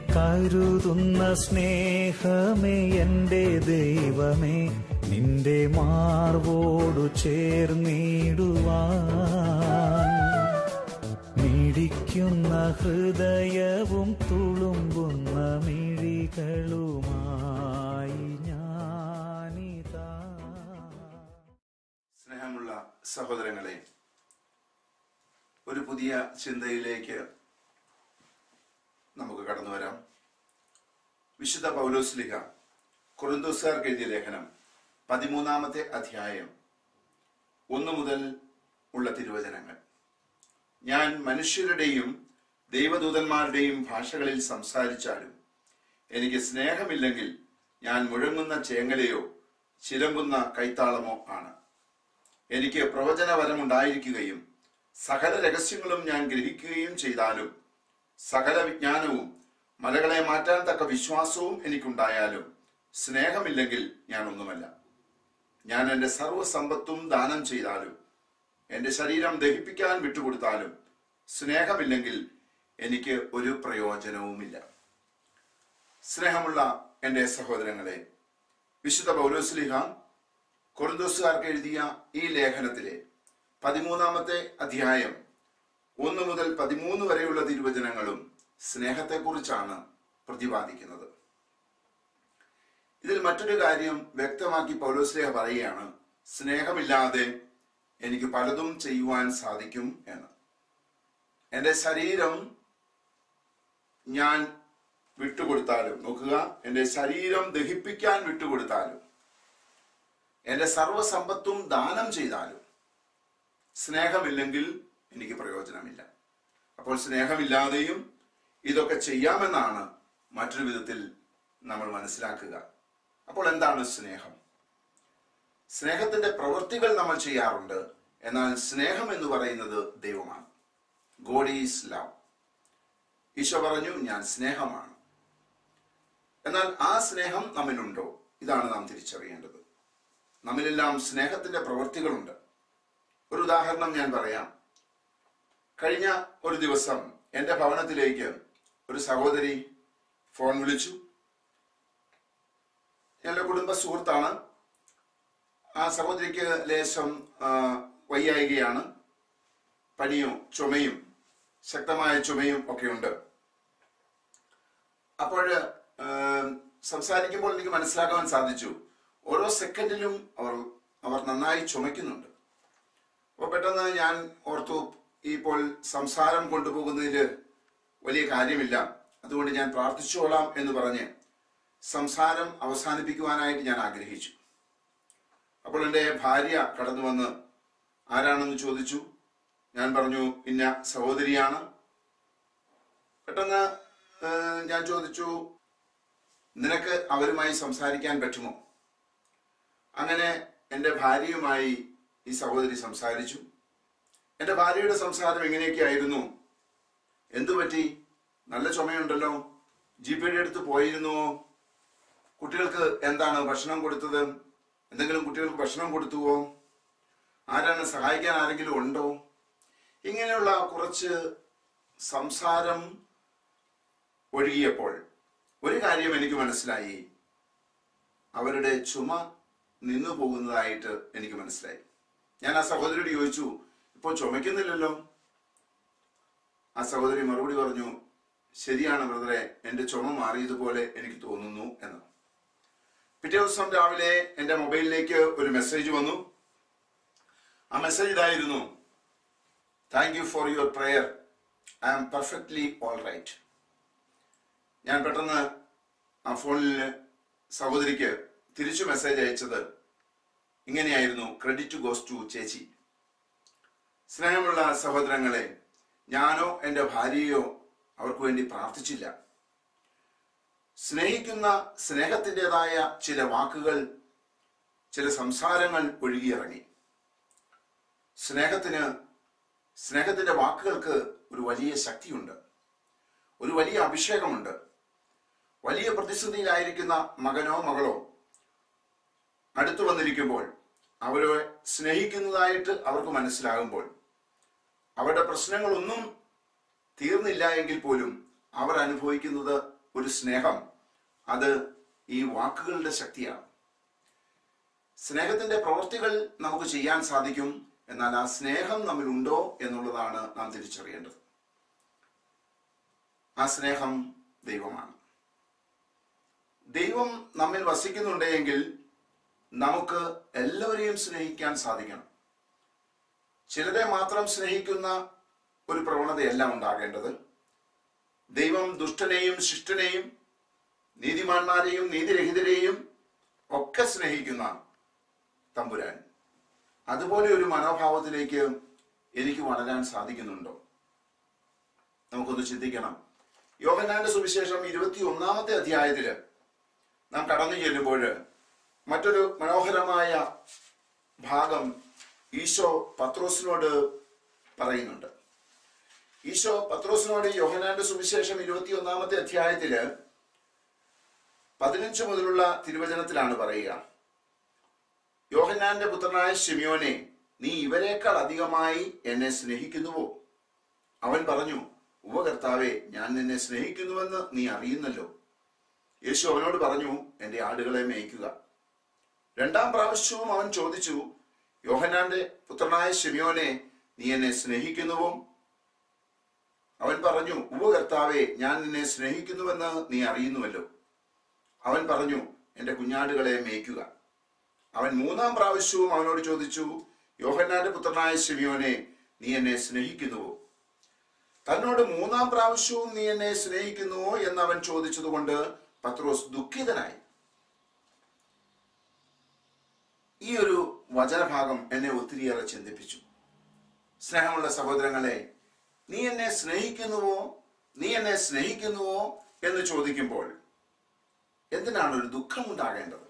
കരുതുന്ന സ്നേഹമേ എന്റെ ദൈവമേ നിന്റെ മാർവോടു ചേർന്നിടുവാൻ മിടിക്കുന്ന ഹൃദയവും തുളുമ്പുന്ന മിഴികളുമായി ഞാനിതാ സ്നേഹമുള്ള സഹോദരങ്ങളെ ഒരു പുതിയ ചിന്തയിലേക്ക് നമുക്ക് കടന്നു വരാം വിശുദ്ധ പൗലോസ്ലിഹ കുറുന്തോസുകാർക്ക് എഴുതിയ ലേഖനം പതിമൂന്നാമത്തെ അധ്യായം ഒന്ന് മുതൽ ഉള്ള തിരുവചനങ്ങൾ ഞാൻ മനുഷ്യരുടെയും ദൈവദൂതന്മാരുടെയും ഭാഷകളിൽ സംസാരിച്ചാലും എനിക്ക് സ്നേഹമില്ലെങ്കിൽ ഞാൻ മുഴങ്ങുന്ന ചേങ്ങലയോ ചിലമ്പുന്ന കൈത്താളമോ ആണ് എനിക്ക് പ്രവചനവരമുണ്ടായിരിക്കുകയും സകല രഹസ്യങ്ങളും ഞാൻ ഗ്രഹിക്കുകയും ചെയ്താലും സകല വിജ്ഞാനവും മലകളെ മാറ്റാൻ തക്ക വിശ്വാസവും എനിക്കുണ്ടായാലും സ്നേഹമില്ലെങ്കിൽ ഞാൻ ഒന്നുമല്ല ഞാൻ എൻ്റെ സർവ്വസമ്പത്തും ദാനം ചെയ്താലും എൻ്റെ ശരീരം ദഹിപ്പിക്കാൻ വിട്ടുകൊടുത്താലും സ്നേഹമില്ലെങ്കിൽ എനിക്ക് ഒരു പ്രയോജനവുമില്ല സ്നേഹമുള്ള എൻ്റെ സഹോദരങ്ങളെ വിശുദ്ധ പൗലോസ്ലിഹ കൊറിന്തോസുകാർക്ക് എഴുതിയ ഈ ലേഖനത്തിലെ പതിമൂന്നാമത്തെ അധ്യായം ഒന്ന് മുതൽ പതിമൂന്ന് വരെയുള്ള തിരുവചനങ്ങളും സ്നേഹത്തെക്കുറിച്ചാണ് പ്രതിപാദിക്കുന്നത് ഇതിൽ മറ്റൊരു കാര്യം വ്യക്തമാക്കി പൗലോസ്ലേഹ പറയുകയാണ് സ്നേഹമില്ലാതെ എനിക്ക് പലതും ചെയ്യുവാൻ സാധിക്കും എന്ന് എൻ്റെ ശരീരം ഞാൻ വിട്ടുകൊടുത്താലും നോക്കുക എൻ്റെ ശരീരം ദഹിപ്പിക്കാൻ വിട്ടുകൊടുത്താലും എൻ്റെ സർവസമ്പത്തും ദാനം ചെയ്താലും സ്നേഹമില്ലെങ്കിൽ എനിക്ക് പ്രയോജനമില്ല അപ്പോൾ സ്നേഹമില്ലാതെയും ഇതൊക്കെ ചെയ്യാമെന്നാണ് മറ്റൊരു വിധത്തിൽ നമ്മൾ മനസ്സിലാക്കുക അപ്പോൾ എന്താണ് സ്നേഹം സ്നേഹത്തിന്റെ പ്രവൃത്തികൾ നമ്മൾ ചെയ്യാറുണ്ട് എന്നാൽ സ്നേഹം എന്ന് പറയുന്നത് ദൈവമാണ് ഗോഡ് ഈസ് ലവ് ഈശോ പറഞ്ഞു ഞാൻ സ്നേഹമാണ് എന്നാൽ ആ സ്നേഹം നമ്മിലുണ്ടോ ഇതാണ് നാം തിരിച്ചറിയേണ്ടത് നമ്മിലെല്ലാം സ്നേഹത്തിന്റെ പ്രവൃത്തികളുണ്ട് ഒരു ഉദാഹരണം ഞാൻ പറയാം കഴിഞ്ഞ ഒരു ദിവസം എൻ്റെ ഭവനത്തിലേക്ക് ഒരു സഹോദരി ഫോൺ വിളിച്ചു എൻ്റെ കുടുംബ സുഹൃത്താണ് ആ സഹോദരിക്ക് ലേശം ആ, വയ്യായികയാണ് പനിയും ചുമയും ശക്തമായ ചുമയും ഒക്കെ ഉണ്ട് അപ്പോൾ സംസാരിക്കുമ്പോൾ എനിക്ക് മനസ്സിലാക്കാൻ സാധിച്ചു ഓരോ സെക്കൻഡിലും അവർ അവർ നന്നായി ചുമയ്ക്കുന്നുണ്ട് അപ്പോൾ പെട്ടെന്ന് ഞാൻ ഓർത്തു ഈ ഇപ്പോൾ സംസാരം കൊണ്ടുപോകുന്നതിൽ വലിയ കാര്യമില്ല അതുകൊണ്ട് ഞാൻ പ്രാർത്ഥിച്ചോളാം എന്ന് പറഞ്ഞ് സംസാരം അവസാനിപ്പിക്കുവാനായിട്ട് ഞാൻ ആഗ്രഹിച്ചു അപ്പോൾ എൻ്റെ ഭാര്യ കടന്നു വന്ന് ആരാണെന്ന് ചോദിച്ചു ഞാൻ പറഞ്ഞു ഇന്ന സഹോദരിയാണ് പെട്ടെന്ന് ഏഹ്, ഞാൻ ചോദിച്ചു നിനക്ക് അവരുമായി സംസാരിക്കാൻ പറ്റുമോ അങ്ങനെ എൻ്റെ ഭാര്യയുമായി ഈ സഹോദരി സംസാരിച്ചു എൻ്റെ ഭാര്യയുടെ സംസാരം എങ്ങനെയൊക്കെ ആയിരുന്നു എന്തു പറ്റി നല്ല ചുമയുണ്ടല്ലോ ജിപിയുടെ അടുത്ത് പോയിരുന്നുവോ കുട്ടികൾക്ക് എന്താണ് ഭക്ഷണം കൊടുത്തത് എന്തെങ്കിലും കുട്ടികൾക്ക് ഭക്ഷണം കൊടുത്തുവോ ആരാണ് സഹായിക്കാൻ ആരെങ്കിലും ഉണ്ടോ ഇങ്ങനെയുള്ള കുറച്ച് സംസാരം ഒഴുകിയപ്പോൾ ഒരു കാര്യം എനിക്ക് മനസ്സിലായി അവരുടെ ചുമ നിന്നു പോകുന്നതായിട്ട് എനിക്ക് മനസ്സിലായി ഞാൻ ആ സഹോദരിയോട് ചോദിച്ചു ഇപ്പോൾ ചുമയ്ക്കുന്നില്ലല്ലോ ആ സഹോദരി മറുപടി പറഞ്ഞു ശരിയാണ് ബ്രദറെ എന്റെ ചുമ മാറിയതുപോലെ എനിക്ക് തോന്നുന്നു എന്ന് പിറ്റേ ദിവസം രാവിലെ എന്റെ മൊബൈലിലേക്ക് ഒരു മെസ്സേജ് വന്നു ആ മെസ്സേജ് ഇതായിരുന്നു thank you for your prayer I am perfectly all right ഞാൻ പെട്ടെന്ന് ആ ഫോണിൽ സഹോദരിക്ക് തിരിച്ചു മെസ്സേജ് അയച്ചത് ഇങ്ങനെയായിരുന്നു ക്രെഡിറ്റ് ഗോസ് ടു ചേച്ചി സ്നേഹമുള്ള സഹോദരങ്ങളെ ഞാനോ എൻ്റെ ഭാര്യയോ അവർക്ക് വേണ്ടി പ്രാർത്ഥിച്ചില്ല സ്നേഹിക്കുന്ന സ്നേഹത്തിൻ്റെതായ ചില വാക്കുകൾ ചില സംസാരങ്ങൾ ഒഴുകിയിറങ്ങി സ്നേഹത്തിന് സ്നേഹത്തിന്റെ വാക്കുകൾക്ക് ഒരു വലിയ ശക്തിയുണ്ട് ഒരു വലിയ അഭിഷേകമുണ്ട് വലിയ പ്രതിസന്ധിയിലായിരിക്കുന്ന മകനോ മകളോ അടുത്തു വന്നിരിക്കുമ്പോൾ അവരെ സ്നേഹിക്കുന്നതായിട്ട് അവർക്ക് മനസ്സിലാകുമ്പോൾ അവരുടെ പ്രശ്നങ്ങളൊന്നും തീർന്നില്ല എങ്കിൽ പോലും അവർ അനുഭവിക്കുന്നത് ഒരു സ്നേഹം അത് ഈ വാക്കുകളുടെ ശക്തിയാണ് സ്നേഹത്തിന്റെ പ്രവൃത്തികൾ നമുക്ക് ചെയ്യാൻ സാധിക്കും എന്നാൽ ആ സ്നേഹം നമ്മിലുണ്ടോ എന്നുള്ളതാണ് നാം തിരിച്ചറിയേണ്ടത് ആ സ്നേഹം ദൈവമാണ് ദൈവം നമ്മിൽ വസിക്കുന്നുണ്ടെങ്കിൽ നമുക്ക് എല്ലാവരെയും സ്നേഹിക്കാൻ സാധിക്കണം ചിലരെ മാത്രം സ്നേഹിക്കുന്ന ഒരു പ്രവണതയല്ല ഉണ്ടാകേണ്ടത് ദൈവം ദുഷ്ടനെയും ശിഷ്ടനെയും നീതിമാന്മാരെയും നീതിരഹിതരെയും ഒക്കെ സ്നേഹിക്കുന്ന തമ്പുരാൻ അതുപോലെ ഒരു മനോഭാവത്തിലേക്ക് എനിക്ക് വളരാൻ സാധിക്കുന്നുണ്ടോ നമുക്കൊന്ന് ചിന്തിക്കണം യോഹന്നാന്റെ സുവിശേഷം ഇരുപത്തി ഒന്നാമത്തെ അധ്യായത്തില് നാം കടന്നു ചെല്ലുമ്പോൾ മറ്റൊരു മനോഹരമായ ഭാഗം ഈശോ പത്രോസിനോട് പറയുന്നുണ്ട് ഈശോ പത്രോസിനോട് യോഹനാന്റെ സുവിശേഷം ഇരുപത്തി ഒന്നാമത്തെ അധ്യായത്തില് പതിനഞ്ച് മുതലുള്ള തിരുവചനത്തിലാണ് പറയുക യോഹന്നാന്റെ പുത്രനായ ഷിമിയോനെ നീ ഇവരെക്കാൾ അധികമായി എന്നെ സ്നേഹിക്കുന്നുവോ അവൻ പറഞ്ഞു ഉപകർത്താവെ ഞാൻ നിന്നെ സ്നേഹിക്കുന്നുവെന്ന് നീ അറിയുന്നല്ലോ യേശു അവനോട് പറഞ്ഞു എന്റെ ആടുകളെ മേയ്ക്കുക രണ്ടാം പ്രാവശ്യവും അവൻ ചോദിച്ചു യോഹന്നാന്റെ പുത്രനായ ഷിമിയോനെ നീ എന്നെ സ്നേഹിക്കുന്നുവോ അവൻ പറഞ്ഞു ഉപകർത്താവെ ഞാൻ നിന്നെ സ്നേഹിക്കുന്നുവെന്ന് നീ അറിയുന്നുവല്ലോ അവൻ പറഞ്ഞു എന്റെ കുഞ്ഞാടുകളെ മേയ്ക്കുക അവൻ മൂന്നാം പ്രാവശ്യവും അവനോട് ചോദിച്ചു യോഹന്നാന്റെ പുത്രനായ ശിമിയോനെ നീ എന്നെ സ്നേഹിക്കുന്നുവോ തന്നോട് മൂന്നാം പ്രാവശ്യവും നീ എന്നെ സ്നേഹിക്കുന്നുവോ എന്ന് അവൻ ചോദിച്ചതുകൊണ്ട് പത്രോസ് ദുഃഖിതനായി ഈ ഒരു വചനഭാഗം എന്നെ ഒത്തിരിയേറെ ചിന്തിപ്പിച്ചു സ്നേഹമുള്ള സഹോദരങ്ങളെ നീ എന്നെ സ്നേഹിക്കുന്നുവോ നീ എന്നെ സ്നേഹിക്കുന്നുവോ എന്ന് ചോദിക്കുമ്പോൾ എന്തിനാണ് ഒരു ദുഃഖം ഉണ്ടാകേണ്ടത്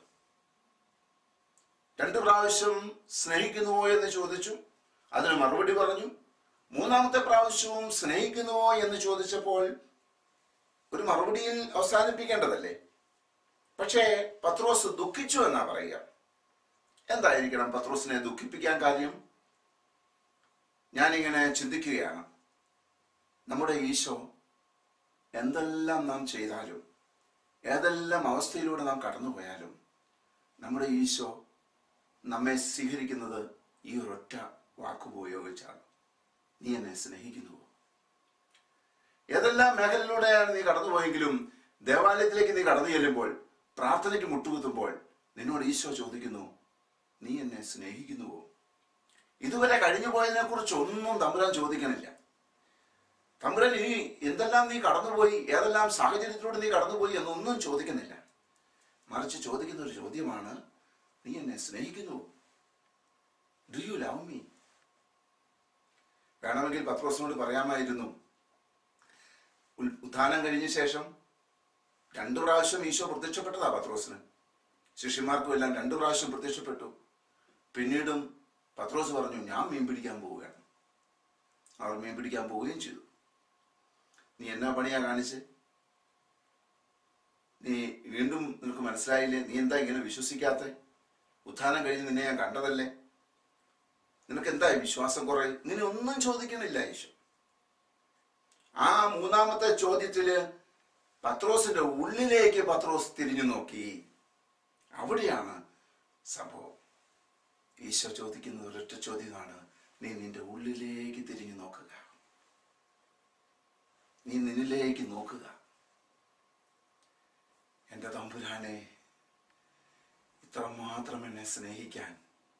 രണ്ടു പ്രാവശ്യം സ്നേഹിക്കുന്നുവോ എന്ന് ചോദിച്ചു അതിന് മറുപടി പറഞ്ഞു മൂന്നാമത്തെ പ്രാവശ്യവും സ്നേഹിക്കുന്നുവോ എന്ന് ചോദിച്ചപ്പോൾ ഒരു മറുപടിയിൽ അവസാനിപ്പിക്കേണ്ടതല്ലേ പക്ഷേ പത്രോസ് ദുഃഖിച്ചു എന്നാ പറയുക എന്തായിരിക്കണം പത്രോസിനെ ദുഃഖിപ്പിക്കാൻ കാര്യം ഞാനിങ്ങനെ ചിന്തിക്കുകയാണ് നമ്മുടെ ഈശോ എന്തെല്ലാം നാം ചെയ്താലും ഏതെല്ലാം അവസ്ഥയിലൂടെ നാം കടന്നുപോയാലും നമ്മുടെ ഈശോ നമ്മെ സ്വീകരിക്കുന്നത് ഈ ഒരൊറ്റ വാക്കുപയോഗിച്ചാണ് നീ എന്നെ സ്നേഹിക്കുന്നുവോ ഏതെല്ലാം മേഖലയിലൂടെയാണ് നീ കടന്നുപോയെങ്കിലും ദേവാലയത്തിലേക്ക് നീ കടന്നു ചെല്ലുമ്പോൾ പ്രാർത്ഥനയ്ക്ക് മുട്ടുകുത്തുമ്പോൾ നിന്നോട് ഈശോ ചോദിക്കുന്നു നീ എന്നെ സ്നേഹിക്കുന്നുവോ ഇതുവരെ കഴിഞ്ഞു പോയതിനെ കുറിച്ച് ഒന്നും തമ്പുരാൻ ചോദിക്കണില്ല തമ്പുരാൻ ഇനി എന്തെല്ലാം നീ കടന്നുപോയി ഏതെല്ലാം സാഹചര്യത്തിലൂടെ നീ കടന്നുപോയി എന്നൊന്നും ചോദിക്കുന്നില്ല മറിച്ച് ചോദിക്കുന്ന ഒരു ചോദ്യമാണ് നീ എന്നെ സ്നേഹിക്കുന്നുവോ ഡു യു ലവ് മീ വേണമെങ്കിൽ പത്രോസിനോട് പറയാമായിരുന്നു ഉൽ- ഉത്ഥാനം കഴിഞ്ഞ ശേഷം രണ്ടു പ്രാവശ്യം ഈശോ പ്രത്യക്ഷപ്പെട്ടതാ പത്രോസിന് ശിഷ്യന്മാർക്കും എല്ലാം രണ്ടു പ്രാവശ്യം പ്രത്യക്ഷപ്പെട്ടു പിന്നീടും പത്രോസ് പറഞ്ഞു ഞാൻ മീൻ പിടിക്കാൻ പോവുകയാണ് അവർ മീൻ പിടിക്കാൻ പോവുകയും ചെയ്തു നീ എന്നാ പണിയാ കാണിച്ച് നീ വീണ്ടും നിനക്ക് മനസ്സിലായില്ലേ നീ എന്താ ഇങ്ങനെ വിശ്വസിക്കാത്ത ഉത്ഥാനം കഴിഞ്ഞ് നിന്നെ ഞാൻ കണ്ടതല്ലേ നിനക്ക് എന്താ വിശ്വാസം കുറെ ഇങ്ങനെ ഒന്നും ചോദിക്കണില്ല ഈശോ ആ മൂന്നാമത്തെ ചോദ്യത്തില് പത്രോസിന്റെ ഉള്ളിലേക്ക് പത്രോസ് തിരിഞ്ഞു നോക്കി അവിടെയാണ് സംഭവം ഈശോ ചോദിക്കുന്ന ഒരൊറ്റ ചോദ്യമാണ് നീ നിന്റെ ഉള്ളിലേക്ക് തിരിഞ്ഞു നോക്കുക നീ നിന്നിലേക്ക് നോക്കുക എന്റെ തമ്പുരാനെ ഇത്രമാത്രം എന്നെ സ്നേഹിക്കാൻ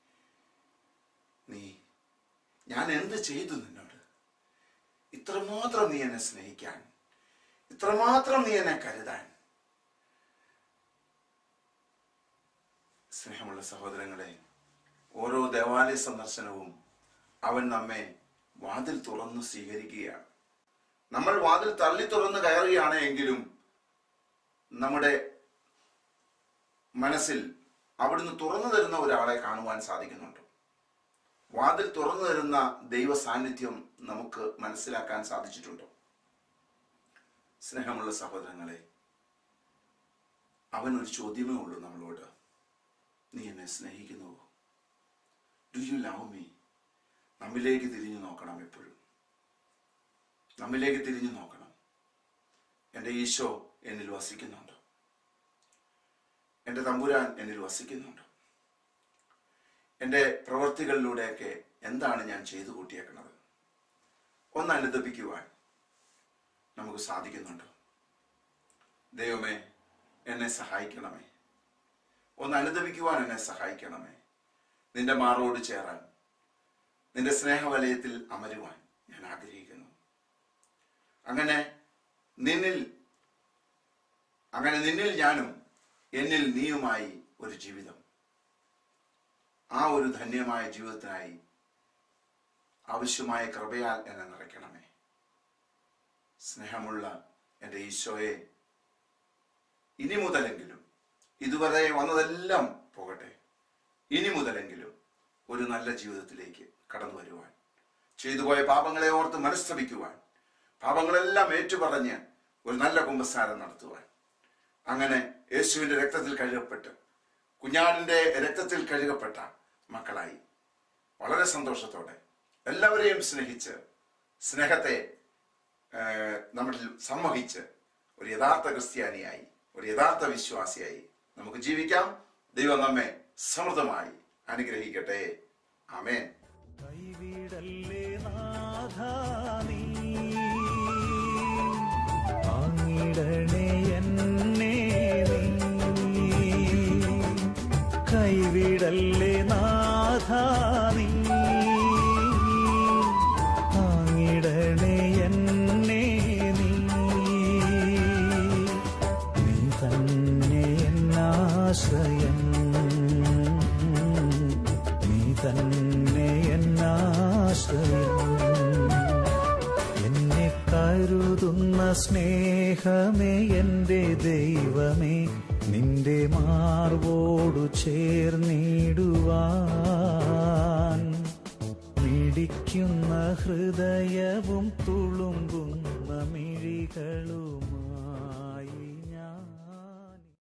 നീ ഞാൻ എന്ത് ചെയ്തു നിന്നോട് ഇത്രമാത്രം നീ എന്നെ സ്നേഹിക്കാൻ ഇത്രമാത്രം നീ എന്നെ കരുതാൻ സ്നേഹമുള്ള സഹോദരങ്ങളെ ഓരോ ദേവാലയ സന്ദർശനവും അവൻ നമ്മെ വാതിൽ തുറന്നു സ്വീകരിക്കുകയാണ് നമ്മൾ വാതിൽ തള്ളി തുറന്ന് കയറുകയാണ് എങ്കിലും നമ്മുടെ മനസ്സിൽ അവിടുന്ന് തുറന്നു തരുന്ന ഒരാളെ കാണുവാൻ സാധിക്കുന്നുണ്ട് വാതിൽ തുറന്നു തരുന്ന ദൈവ സാന്നിധ്യം നമുക്ക് മനസ്സിലാക്കാൻ സാധിച്ചിട്ടുണ്ടോ സ്നേഹമുള്ള സഹോദരങ്ങളെ അവൻ ഒരു ചോദ്യമേ ഉള്ളൂ നമ്മളോട് നീ എന്നെ സ്നേഹിക്കുന്നുവോ ഡു യു ലവ് മീ നമ്മിലേക്ക് തിരിഞ്ഞു നോക്കണം എപ്പോഴും നമ്മിലേക്ക് തിരിഞ്ഞു നോക്കണം എൻ്റെ ഈശോ എന്നിൽ വസിക്കുന്നുണ്ടോ എൻ്റെ തമ്പുരാൻ എന്നിൽ വസിക്കുന്നുണ്ടോ എൻ്റെ പ്രവൃത്തികളിലൂടെയൊക്കെ എന്താണ് ഞാൻ ചെയ്തു കൂട്ടിയേക്കുന്നത് ഒന്ന് അനുദപിക്കുവാൻ നമുക്ക് സാധിക്കുന്നുണ്ടോ ദൈവമേ എന്നെ സഹായിക്കണമേ ഒന്ന് അനുദപിക്കുവാൻ എന്നെ സഹായിക്കണമേ നിന്റെ മാറോട് ചേരാൻ നിന്റെ സ്നേഹവലയത്തിൽ അമരുവാൻ ഞാൻ ആഗ്രഹിക്കുന്നു അങ്ങനെ നിന്നിൽ അങ്ങനെ നിന്നിൽ ഞാനും എന്നിൽ നീയുമായി ഒരു ജീവിതം ആ ഒരു ധന്യമായ ജീവിതത്തിനായി ആവശ്യമായ കൃപയാൽ എന്നെ നിറയ്ക്കണമേ സ്നേഹമുള്ള എൻ്റെ ഈശോയെ ഇനി മുതലെങ്കിലും ഇതുവരെ വന്നതെല്ലാം പോകട്ടെ ഇനി മുതലെങ്കിലും ഒരു നല്ല ജീവിതത്തിലേക്ക് കടന്നു വരുവാൻ ചെയ്തുപോയ പാപങ്ങളെ ഓർത്ത് മനസ്തപിക്കുവാൻ പാപങ്ങളെല്ലാം ഏറ്റുപറഞ്ഞ് ഒരു നല്ല കുമ്പസാരം നടത്തുവാൻ അങ്ങനെ യേശുവിന്റെ രക്തത്തിൽ കഴുകപ്പെട്ട് കുഞ്ഞാടിന്റെ രക്തത്തിൽ കഴുകപ്പെട്ട മക്കളായി വളരെ സന്തോഷത്തോടെ എല്ലാവരെയും സ്നേഹിച്ച് സ്നേഹത്തെ ഏഹ്, നമ്മളിൽ സമ്മഹിച്ച് ഒരു യഥാർത്ഥ ക്രിസ്ത്യാനിയായി ഒരു യഥാർത്ഥ വിശ്വാസിയായി നമുക്ക് ജീവിക്കാം ദൈവം നമ്മെ സമൃദ്ധമായി അനുഗ്രഹിക്കട്ടെ ആമേൻ കൈവിടല്ലേ നാഥാ നീ താങ്ങിടണേ എന്നെ നീ കൈവിടല്ലേ നാഥാ നീ താങ്ങിടണേ എന്നെ നീ നീ തന്നെ എന്നാശ്രയം നീ തന്നെ എന്നാശ്രയം എന്നെ കരുതുന്ന സ്നേഹമേ എൻ്റെ ദൈവമേ നിന്റെ മാർവോടു ചേർന്നിടുവാൻ മിടിക്കുന്ന ഹൃദയവും തുളുമ്പുന്ന മിഴികളും